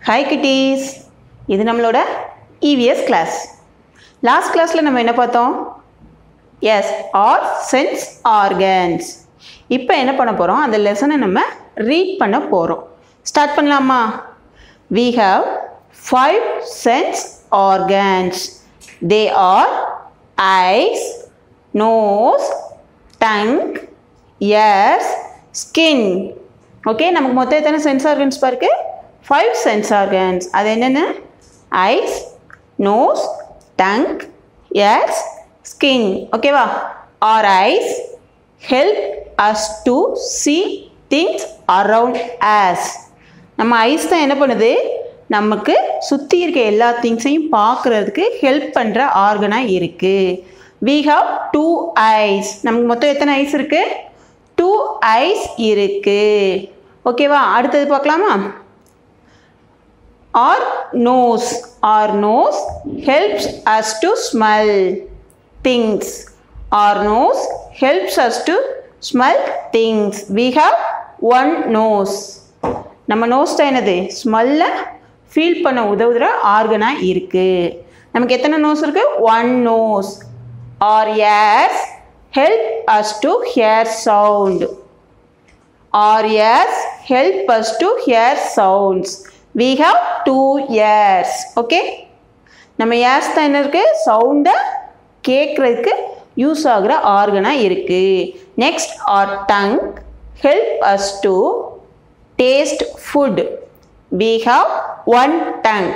Hi kitties இது நம்மளோட EVS class last கிளாஸில் நம்ம என்ன பார்த்தோம் எஸ் ஆர் சென்ஸ் ஆர்கன்ஸ் இப்போ என்ன பண்ண போகிறோம் அந்த லெசனை நம்ம ரீட் பண்ண போகிறோம் ஸ்டார்ட் பண்ணலாமா we have five sense organs they are eyes nose tongue ears skin okay நமக்கு மொத்தம் எத்தனை சென்ஸ் ஆர்கன்ஸ் பாருக்கு ஃபைவ் சென்ஸ் ஆர்கன்ஸ் அது என்னென்ன eyes nose tongue ears skin ஓகேவா our eyes help us to see things around us நம்ம eyes தான் என்ன பண்ணுது நமக்கு சுற்றி இருக்க எல்லா திங்ஸையும் பார்க்குறதுக்கு ஹெல்ப் பண்ணுற ஆர்கனாக இருக்குது வி ஹாவ் டூ ஐஸ் நமக்கு மொத்தம் எத்தனை ஐஸ் இருக்குது டூ ஐஸ் இருக்குது ஓகேவா அடுத்தது பார்க்கலாமா our nose our nose helps us to smell things our nose helps us to smell things we have one nose நம்ம நோஸ் தான் என்னது ஸ்மெல்லை ஃபீல் பண்ண உதவுகிற ஆர்கனாக இருக்குது நமக்கு எத்தனை நோஸ் இருக்குது one nose our ears help us to hear sound our ears help us to hear sounds we have two ears okay நம்ம ears தான் என்ன இருக்குது சவுண்டை கேட்குறதுக்கு யூஸ் ஆகுற ஆர்கனாக இருக்குது next our tongue help us to taste food we have one tongue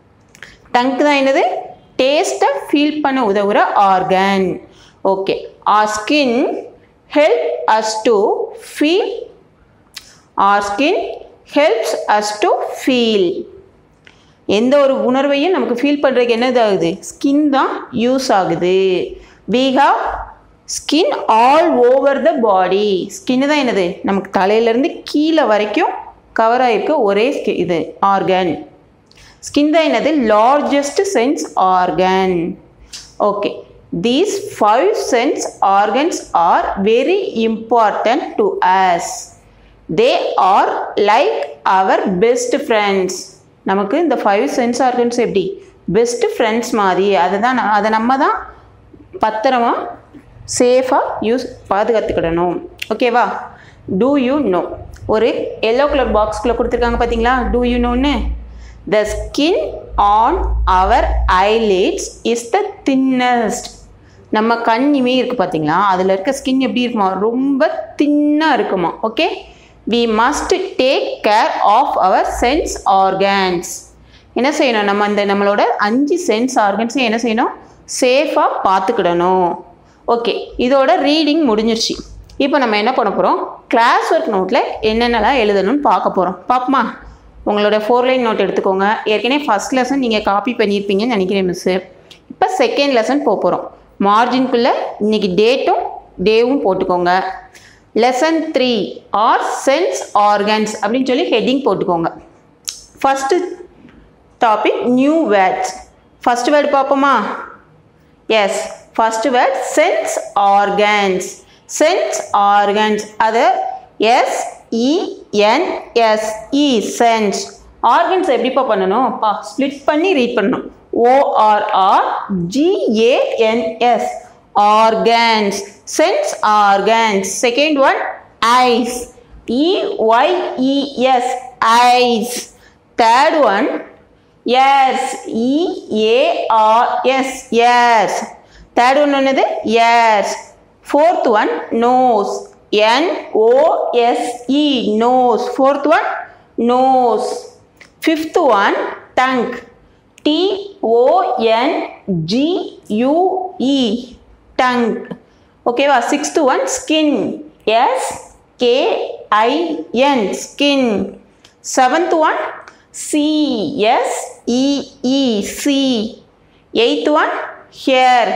tongue தான் என்னது டேஸ்ட்டை ஃபீல் பண்ண உதவுற organ okay our skin help us to feel our skin helps us to feel எந்த ஒரு உணர்வையும் நமக்கு ஃபீல் பண்ணுறதுக்கு என்னது ஆகுது ஸ்கின் தான் யூஸ் ஆகுது we have skin all over the body skin தான் என்னது நமக்கு தலையிலேருந்து கீழே வரைக்கும் கவர் ஆகிருக்க ஒரே ஸ்கி இது ஆர்கன் ஸ்கின் தான் என்னது largest sense organ okay these five sense organs are very important to us they are like our best friends நமக்கு இந்த ஃபைவ் சென்ஸ் ஆர்கன்ஸ் எப்படி பெஸ்ட் ஃப்ரெண்ட்ஸ் மாதிரி அதை தான் அதை நம்ம தான் பத்திரமா சேஃபாக யூஸ் பாதுகாத்துக்கிடணும் ஓகேவா டூ யூ நோ ஒரு எல்லோ கலர் பாக்ஸ்குள்ளே கொடுத்துருக்காங்க பார்த்தீங்களா டூ யூ நோன்னு the skin on our eyelids is the thinnest நம்ம கண் இமே இருக்குது பார்த்தீங்களா அதில் இருக்க ஸ்கின் எப்படி இருக்குமா ரொம்ப தின்னாக இருக்குமா okay we must take care of our sense organs என்ன செய்யணும் நம்ம அந்த நம்மளோட அஞ்சு சென்ஸ் ஆர்கன்ஸையும் என்ன செய்யணும் சேஃபாக பார்த்துக்கிடணும் ஓகே இதோட ரீடிங் முடிஞ்சிருச்சு இப்போ நம்ம என்ன பண்ண போகிறோம் கிளாஸ் ஒர்க் நோட்டில் என்னென்னலாம் எழுதணும்னு பார்க்க போகிறோம் பார்ப்போமா உங்களோட ஃபோர் லைன் நோட் எடுத்துக்கோங்க ஏற்கனவே ஃபஸ்ட் லெசன் நீங்கள் காப்பி பண்ணியிருப்பீங்கன்னு நினைக்கிறேன் மிஸ்ஸு இப்போ செகண்ட் லெசன் போக போகிறோம் மார்ஜின்குள்ளே இன்றைக்கி டேட்டும் டேவும் போட்டுக்கோங்க lesson three our sense organs அப்படின்னு சொல்லி ஹெட்டிங் போட்டுக்கோங்க first topic new words first word பார்ப்போமா yes first word sense organs sense organs அது எஸ் இஎன்எஸ்இ சென்ஸ் ஆர்கன்ஸ் எப்படிப்பா பண்ணணும் பா ஸ்ப்ளிட் பண்ணி ரீட் பண்ணணும் O R R G A N S organs sense organs second one eyes E Y E S eyes third one ears E A R S ears third one என்னது ears fourth one nose N-O-S-E, nose. Fourth one, nose. Fifth one, tongue. T-O-N-G-U-E, tongue. Okay, well, sixth one, skin. S-K-I-N, skin. Seventh one, C-S-E-E, C. Eighth one, hair.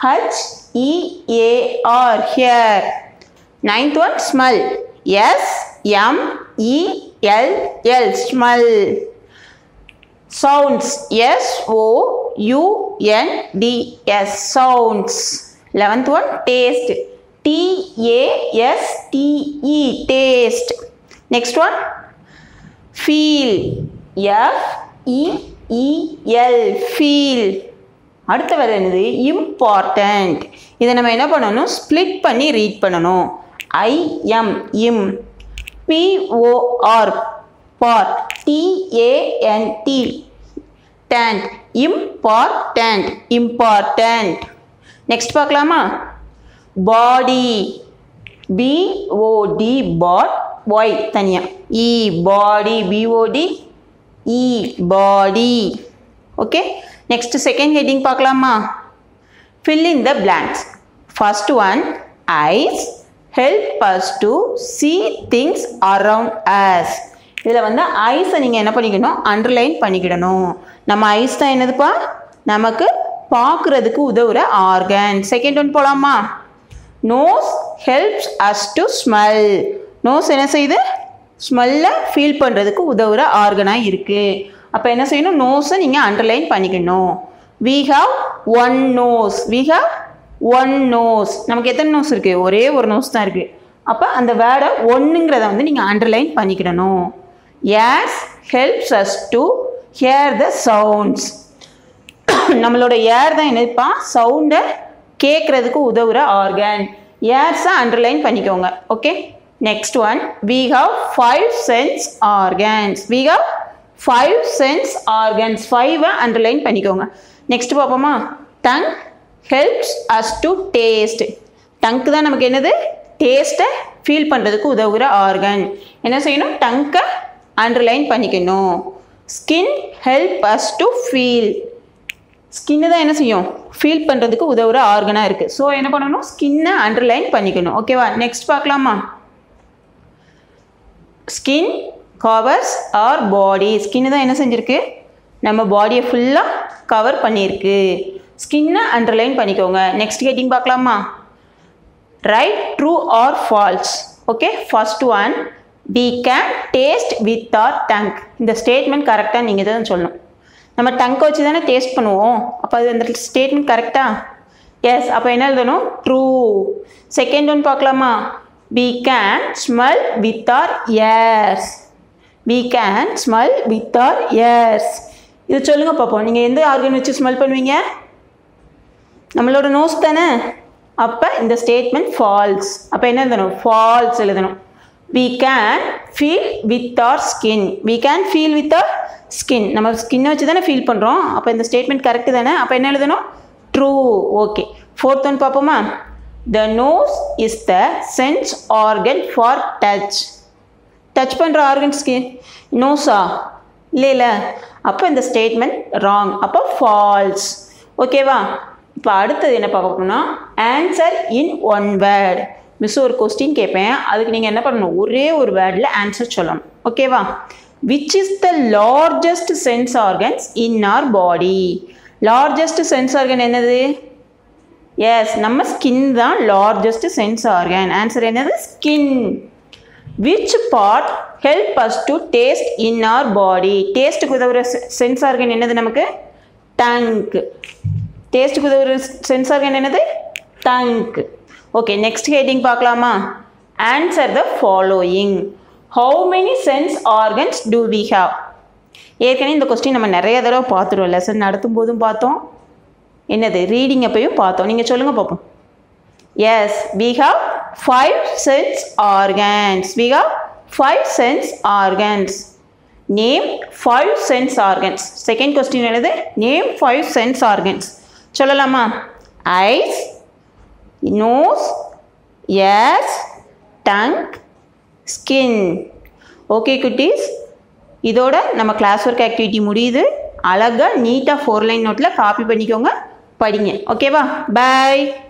H-E-A-R, hair. Ninth one, smell. S M E L L, smell. Sounds. S O U N D S, sounds. Eleventh one, taste. T A S T E, taste. Next one, feel. F E E L feel அடுத்த வேறு என்னது important இதை நம்ம என்ன பண்ணணும் split பண்ணி read பண்ணணும் I M im P O R por T A N T tant important important next பார்க்கலாமா பாடி பிஓடி பாட் ஒய் தனியாக E body B O D E body okay next second heading பார்க்கலாமா fill in the blanks first one eyes help us to see things around us இதில் வந்து ஐஸை நீங்கள் என்ன பண்ணிக்கணும் underline பண்ணிக்கிடணும் நம்ம eyes தான் என்னதுப்பா நமக்கு பார்க்குறதுக்கு உதவுற ஆர்கன் செகண்ட் ஒன் போகலாமா nose helps us to smell nose என்ன செய்யுது ஸ்மெல்லை ஃபீல் பண்ணுறதுக்கு உதவுற ஆர்கனாக இருக்குது அப்போ என்ன செய்யணும் நோஸை நீங்கள் அண்டர்லைன் பண்ணிக்கணும் we have one nose we have one nose நமக்கு எத்தனை நோஸ் இருக்குது ஒரே ஒரு நோஸ் தான் இருக்குது அப்போ அந்த வேர்டை ஒன்றுங்கிறத வந்து நீங்கள் அண்டர்லைன் பண்ணிக்கிடணும் ears helps us to hear the sounds நம்மளோட ஏர் தான் என்னப்பா சவுண்டை கேட்குறதுக்கு உதவுற ஆர்கன் ஏர்ஸை அண்டர்லைன் பண்ணிக்கோங்க okay next one we have five sense organs we have five sense organs ஃபைவை அண்டர்லைன் பண்ணிக்கோங்க நெக்ஸ்ட் பார்ப்போமா tongue helps us to taste டங்க்கு தான் நமக்கு என்னது டேஸ்ட்டை ஃபீல் பண்ணுறதுக்கு உதவுகிற ஆர்கன் என்ன செய்யணும் டங்கை அண்டர்லைன் பண்ணிக்கணும் skin help us to feel skin தான் என்ன செய்யும் ஃபீல் பண்ணுறதுக்கு உதவுற ஆர்கனாக இருக்குது ஸோ என்ன பண்ணணும் ஸ்கின்னை அண்டர்லைன் பண்ணிக்கணும் ஓகேவா நெக்ஸ்ட் பார்க்கலாமா skin covers our body skin தான் என்ன செஞ்சுருக்கு நம்ம பாடியை ஃபுல்லாக கவர் பண்ணியிருக்கு ஸ்கின்னை அண்டர்லைன் பண்ணிக்கோங்க நெக்ஸ்ட் ஹெட்டிங் பார்க்கலாமா write true or false okay first one we can taste with our tongue இந்த ஸ்டேட்மெண்ட் கரெக்டாக நீங்கள் தான் சொல்லணும் நம்ம டங்கை வச்சு தானே டேஸ்ட் பண்ணுவோம் அப்போ அது அந்த ஸ்டேட்மெண்ட் கரெக்டா எஸ் அப்போ என்ன எழுதணும் ட்ரூ செகண்ட் ஒன் பார்க்கலாமா we can smell with our ears we can smell with our ears இது சொல்லுங்கள் பார்ப்போம் நீங்கள் எந்த ஆர்கன் வச்சு ஸ்மெல் பண்ணுவீங்க நம்மளோட நோஸ் தானே அப்போ இந்த ஸ்டேட்மெண்ட் ஃபால்ஸ் அப்போ என்ன எழுதணும் ஃபால்ஸ் எழுதணும் we can feel with our skin we can feel with our skin நம்ம ஸ்கின்னை வச்சு தானே ஃபீல் பண்ணுறோம் அப்போ இந்த ஸ்டேட்மெண்ட் கரெக்டு தானே அப்போ என்ன எழுதணும் ட்ரூ ஓகே ஃபோர்த் ஒன் பார்ப்போமா the nose is the sense organ for touch touch பண்ணுற ஆர்கன் ஸ்கின் நோஸா இல்லை இல்லை அப்போ இந்த ஸ்டேட்மெண்ட் ராங் அப்போ ஃபால்ஸ் ஓகேவா இப்போ அடுத்தது என்ன பார்க்க போகிறோம்னா answer in one word miss ஒரு கொஸ்டின் கேட்பேன் அதுக்கு நீங்கள் என்ன பண்ணணும் ஒரே ஒரு வேர்டில் ஆன்சர் சொல்லணும் ஓகேவா which is the largest sense organs in our body largest sense organ என்னது எஸ் நம்ம ஸ்கின் தான் லார்ஜஸ்ட் சென்ஸ் ஆர்கன் ஆன்சர் என்னது skin which part help us to taste in our body டேஸ்ட்டுக்கு உதவுற சென்ஸ் ஆர்கன் என்னது நமக்கு டங்க் டேஸ்ட்டுக்கு உதவுற சென்ஸ் ஆர்கன் என்னது டங்க் ஓகே நெக்ஸ்ட் ஹெட்டிங் பார்க்கலாமா answer the following how many sense organs do we have ஏற்கனவே இந்த கொஸ்டின் நம்ம நிறைய தடவை பார்த்துருவோம் லெசன் நடத்தும் போதும் பார்த்தோம் என்னது ரீடிங் அப்பையும் பார்த்தோம் நீங்கள் சொல்லுங்கள் பார்ப்போம் yes we have five sense organs we have five sense organs name five sense organs second question என்னது நேம் ஃபைவ் சென்ஸ் ஆர்கன்ஸ் சொல்லலாமா eyes nose yes tongue skin okay குட்டீஸ் இதோட நம்ம கிளாஸ் ஒர்க் ஆக்டிவிட்டி முடியுது அழகாக நீட்டாக ஃபோர் லைன் நோட்டில் copy பண்ணிக்கோங்க படிங்க ஓகேவா பாய்